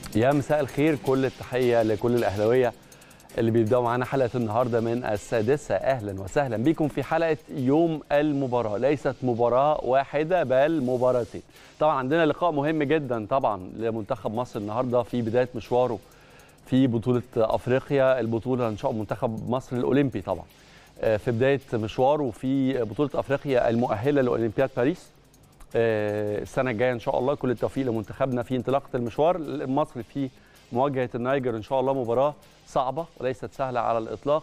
يا مساء الخير كل التحيه لكل الاهلاويه اللي بيبداوا معانا حلقه النهارده من السادسه اهلا وسهلا بكم في حلقه يوم المباراه ليست مباراه واحده بل مباراتين طبعا عندنا لقاء مهم جدا طبعا لمنتخب مصر النهارده في بدايه مشواره في بطوله افريقيا البطوله ان شاء الله منتخب مصر الاولمبي طبعا في بدايه مشواره في بطوله افريقيا المؤهله لاولمبياد باريس السنه الجايه ان شاء الله كل التوفيق لمنتخبنا في انطلاقه المشوار المصري في مواجهه النيجر ان شاء الله مباراه صعبه وليست سهله على الاطلاق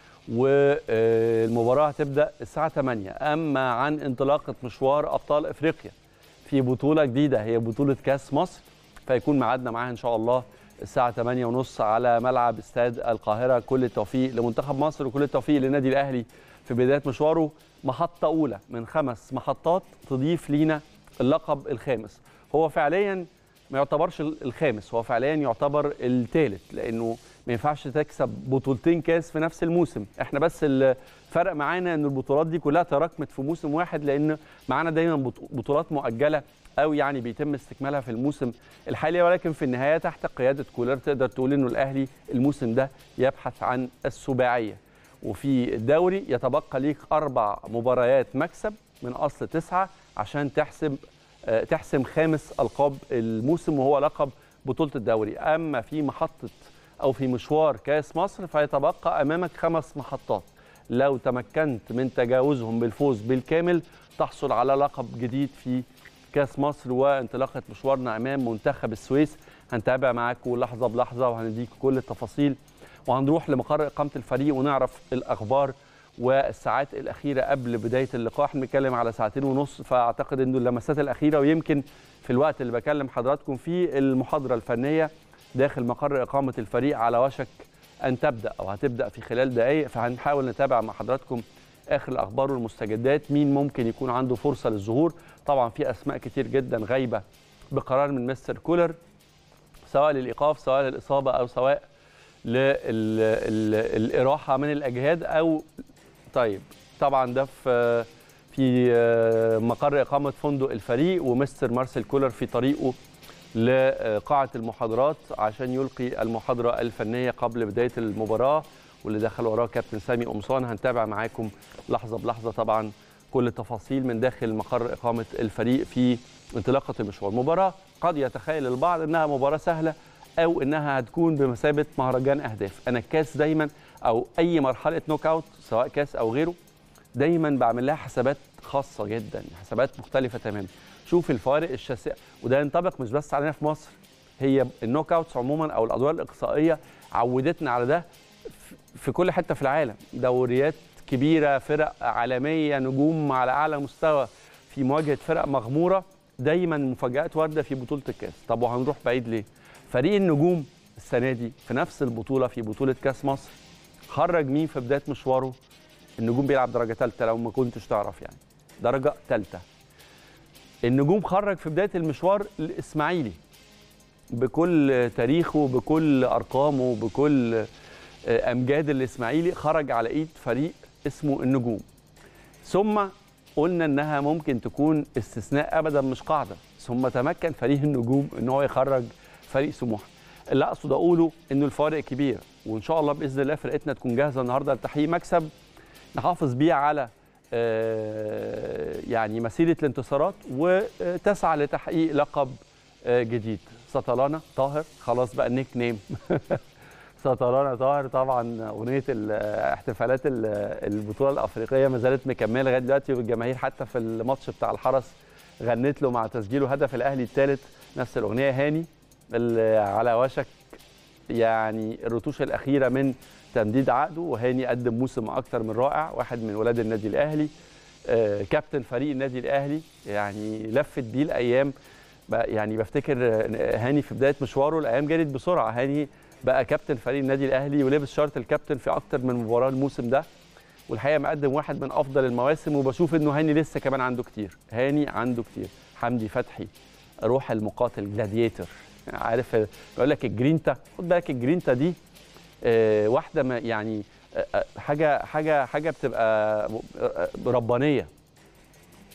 والمباراه هتبدا الساعه 8 اما عن انطلاقه مشوار ابطال افريقيا في بطوله جديده هي بطوله كاس مصر فيكون ميعادنا معاها ان شاء الله الساعه 8:30 على ملعب استاد القاهره كل التوفيق لمنتخب مصر وكل التوفيق للنادي الاهلي في بدايه مشواره محطه اولى من خمس محطات تضيف لينا اللقب الخامس هو فعليا ما يعتبرش الخامس هو فعليا يعتبر الثالث لانه ما ينفعش تكسب بطولتين كاس في نفس الموسم احنا بس الفرق معانا ان البطولات دي كلها تراكمت في موسم واحد لان معانا دايما بطولات مؤجله او يعني بيتم استكمالها في الموسم الحالي ولكن في النهايه تحت قياده كولر تقدر تقول انه الاهلي الموسم ده يبحث عن السباعيه وفي الدوري يتبقى ليك اربع مباريات مكسب من اصل تسعه عشان تحسب تحسم خامس القاب الموسم وهو لقب بطوله الدوري اما في محطه او في مشوار كاس مصر فيتبقى امامك خمس محطات لو تمكنت من تجاوزهم بالفوز بالكامل تحصل على لقب جديد في كاس مصر وانطلاقه مشوارنا امام منتخب السويس هنتابع معاكم لحظه بلحظه وهنديك كل التفاصيل وهنروح لمقر اقامه الفريق ونعرف الاخبار والساعات الاخيره قبل بدايه اللقاء احنا بنتكلم على ساعتين ونص فاعتقد انه اللمسات الاخيره ويمكن في الوقت اللي بكلم حضراتكم فيه المحاضره الفنيه داخل مقر اقامه الفريق على وشك ان تبدا او هتبدا في خلال دقائق فهنحاول نتابع مع حضراتكم اخر الاخبار والمستجدات مين ممكن يكون عنده فرصه للظهور طبعا في اسماء كتير جدا غايبه بقرار من مستر كولر سواء للايقاف سواء للاصابه او سواء للاراحه من الاجهاد او طيب طبعا ده في في مقر اقامه فندق الفريق ومستر مارسيل كولر في طريقه لقاعه المحاضرات عشان يلقي المحاضره الفنيه قبل بدايه المباراه واللي دخل وراه كابتن سامي قمصان هنتابع معاكم لحظه بلحظه طبعا كل التفاصيل من داخل مقر اقامه الفريق في انطلاقه المشوار مباراه قد يتخيل البعض انها مباراه سهله او انها هتكون بمثابه مهرجان اهداف انا الكاس دايما او اي مرحله نوك اوت سواء كاس او غيره دايما بعمل لها حسابات خاصه جدا حسابات مختلفه تماما شوف الفوارق الشاسعه وده ينطبق مش بس علينا في مصر هي النوك اوتس عموما او الادوار الاقصائيه عودتنا على ده في كل حته في العالم دوريات كبيره فرق عالميه نجوم على اعلى مستوى في مواجهه فرق مغموره دايما مفاجات وارده في بطوله الكاس طب وهنروح بعيد ليه فريق النجوم السنه دي في نفس البطوله في بطوله كاس مصر خرج مين في بدايه مشواره النجوم بيلعب درجه ثالثه لو ما كنتش تعرف يعني درجه ثالثه النجوم خرج في بدايه المشوار الاسماعيلي بكل تاريخه بكل ارقامه بكل امجاد الاسماعيلي خرج على ايد فريق اسمه النجوم ثم قلنا انها ممكن تكون استثناء ابدا مش قاعده ثم تمكن فريق النجوم ان هو يخرج فريق سموحه اللي اقصد اقوله انه الفارق كبير وان شاء الله باذن الله فرقتنا تكون جاهزه النهارده لتحقيق مكسب نحافظ بيه على يعني مسيره الانتصارات وتسعى لتحقيق لقب جديد سطلانه طاهر خلاص بقى نيك نيم سطلانه طاهر طبعا اغنيه احتفالات البطوله الافريقيه ما زالت مكمله لغايه دلوقتي والجماهير حتى في الماتش بتاع الحرس غنت له مع تسجيله هدف الاهلي الثالث نفس الاغنيه هاني على وشك يعني الرتوش الاخيره من تمديد عقده وهاني قدم موسم اكثر من رائع واحد من ولاد النادي الاهلي آه كابتن فريق النادي الاهلي يعني لفت بيه الايام يعني بفتكر هاني في بدايه مشواره الايام جرت بسرعه هاني بقى كابتن فريق النادي الاهلي ولبس شارة الكابتن في اكتر من مباراه الموسم ده والحقيقه مقدم واحد من افضل المواسم وبشوف انه هاني لسه كمان عنده كتير هاني عنده كتير حمدي فتحي روح المقاتل جلاديتور عارف يقول لك الجرينتا خد بالك الجرينتا دي آه، واحده ما يعني آه، آه، حاجه حاجه حاجه بتبقى ربانيه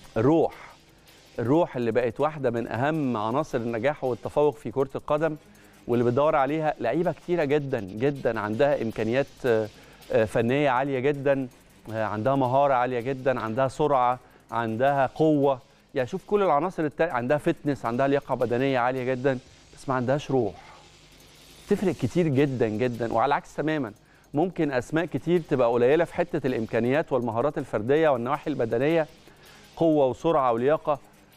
الروح الروح اللي بقت واحده من اهم عناصر النجاح والتفوق في كره القدم واللي بتدور عليها لعيبه كتيره جدا جدا عندها امكانيات آه، آه، فنيه عاليه جدا آه، عندها مهاره عاليه جدا عندها سرعه عندها قوه يعني شوف كل العناصر التانية عندها فتنس عندها لياقه بدنيه عاليه جدا بس ما عندهاش روح تفرق كتير جدا جدا وعلى العكس تماما ممكن اسماء كتير تبقى قليله في حته الامكانيات والمهارات الفرديه والنواحي البدنيه قوه وسرعه ولياقه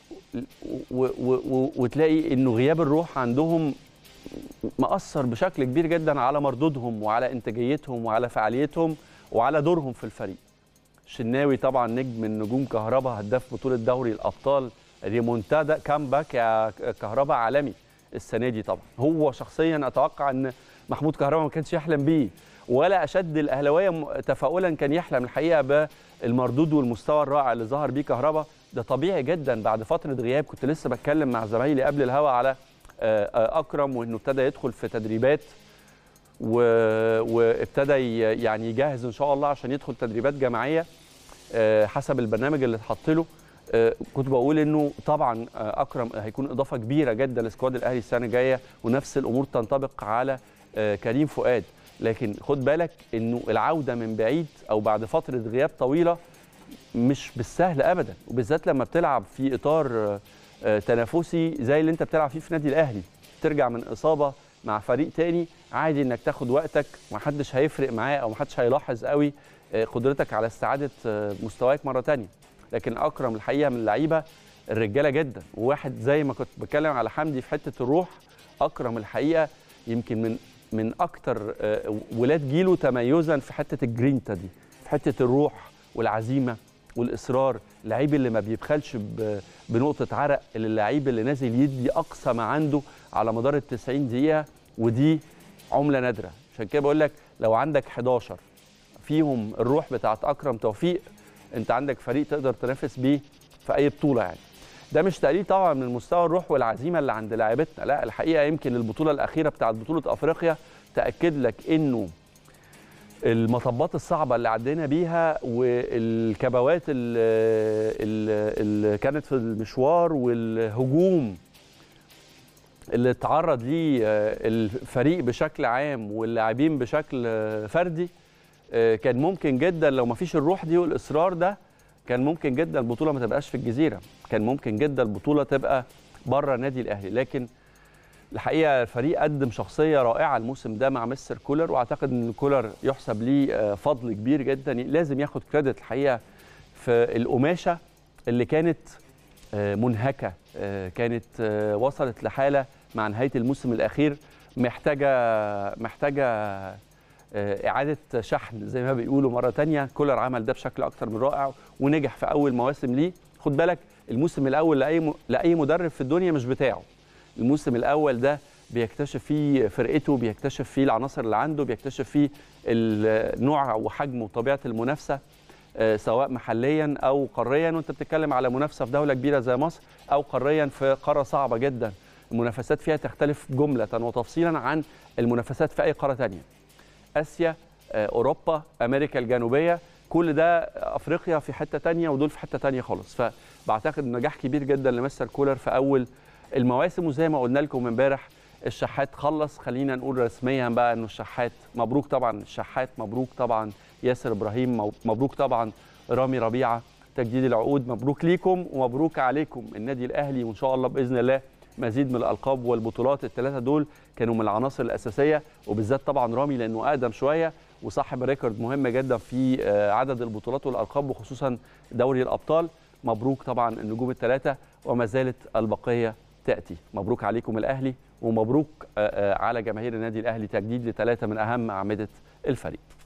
و و و وتلاقي انه غياب الروح عندهم مأثر بشكل كبير جدا على مردودهم وعلى انتاجيتهم وعلى فعاليتهم وعلى دورهم في الفريق. الشناوي طبعا نجم من نجوم كهربا هداف بطوله دوري الابطال ريمونتادا كامباك يا كهربا عالمي السنه دي طبعا هو شخصيا اتوقع ان محمود كهربا ما كانش يحلم بيه ولا اشد الاهلاويه م- تفاؤلا كان يحلم الحقيقه بالمردود والمستوى الرائع اللي ظهر بيه كهربا ده طبيعي جدا بعد فتره غياب كنت لسه بتكلم مع زمايلي قبل الهوا على آه، آه، اكرم وانه ابتدى يدخل في تدريبات و... وابتدى ي- يعني يجهز ان شاء الله عشان يدخل تدريبات جماعيه آه، حسب البرنامج اللي اتحط له آه، كنت بقول انه طبعا آه، اكرم هيكون اضافه كبيره جدا لسكواد الاهلي السنه الجايه ونفس الامور تنطبق على آه، كريم فؤاد لكن خد بالك انه العوده من بعيد او بعد فتره غياب طويله مش بالسهل ابدا وبالذات لما بتلعب في اطار آه، آه، تنافسي زي اللي انت بتلعب فيه في نادي الاهلي ترجع من اصابه مع فريق تاني عادي انك تاخد وقتك ومحدش هيفرق معاه او محدش هيلاحظ قوي آه، قدرتك على استعاده آه، مستواك مره تانية لكن اكرم الحقيقه من اللعيبه الرجاله جدا وواحد زي ما كنت بتكلم على حمدي في حته الروح اكرم الحقيقه يمكن من من اكتر آه، ولاد جيله تميزا في حته الجرينتا دي في حته الروح والعزيمه والاصرار اللعيب اللي ما بيبخلش ب- بنقطه عرق اللي اللعيب اللي نازل يدي اقصى ما عنده على مدار ال 90 دقيقه ودي عمله نادره عشان كده بقول لك لو عندك 11 فيهم الروح بتاعت اكرم توفيق انت عندك فريق تقدر تنافس بيه في اي بطوله يعني ده مش تقليل طبعا من مستوى الروح والعزيمه اللي عند لاعيبتنا لا الحقيقه يمكن البطوله الاخيره بتاعت بطوله افريقيا تاكد لك انه المطبات الصعبه اللي عدينا بيها والكبوات اللي, اللي كانت في المشوار والهجوم اللي اتعرض ليه آه، الفريق بشكل عام واللاعبين بشكل آه، فردي آه، كان ممكن جدا لو ما فيش الروح دي والاصرار ده كان ممكن جدا البطوله ما تبقاش في الجزيره كان ممكن جدا البطوله تبقى بره النادي الاهلي لكن الحقيقه الفريق قدم شخصيه رائعه الموسم ده مع مستر كولر واعتقد ان كولر يحسب ليه آه، فضل كبير جدا لازم ياخد كريدت الحقيقه في القماشه اللي كانت آه، منهكه آه، كانت آه، وصلت لحاله مع نهايه الموسم الاخير محتاجه محتاجه آه، اعاده شحن زي ما بيقولوا مره تانية كولر عمل ده بشكل اكتر من رائع ونجح في اول مواسم ليه خد بالك الموسم الاول لاي م- لاي مدرب في الدنيا مش بتاعه الموسم الاول ده بيكتشف فيه فرقته بيكتشف فيه العناصر اللي عنده بيكتشف فيه النوع وحجم وطبيعه المنافسه آه، سواء محليا او قاريا وانت بتتكلم على منافسه في دوله كبيره زي مصر او قاريا في قاره صعبه جدا المنافسات فيها تختلف جمله وتفصيلا عن المنافسات في اي قاره تانية اسيا آه، اوروبا امريكا الجنوبيه كل ده افريقيا في حته تانية ودول في حته تانية خالص فبعتقد نجاح كبير جدا لمستر كولر في اول المواسم وزي ما قلنا لكم امبارح الشحات خلص خلينا نقول رسميا بقى انه الشحات مبروك طبعا الشحات مبروك طبعا ياسر ابراهيم مو- مبروك طبعا رامي ربيعه تجديد العقود مبروك ليكم ومبروك عليكم النادي الاهلي وان شاء الله باذن الله مزيد من الالقاب والبطولات الثلاثه دول كانوا من العناصر الاساسيه وبالذات طبعا رامي لانه اقدم شويه وصاحب ريكورد مهم جدا في آه، عدد البطولات والالقاب وخصوصا دوري الابطال مبروك طبعا النجوم الثلاثه وما زالت البقيه تاتي مبروك عليكم الاهلي ومبروك آه، آه، على جماهير النادي الاهلي تجديد لثلاثه من اهم اعمده الفريق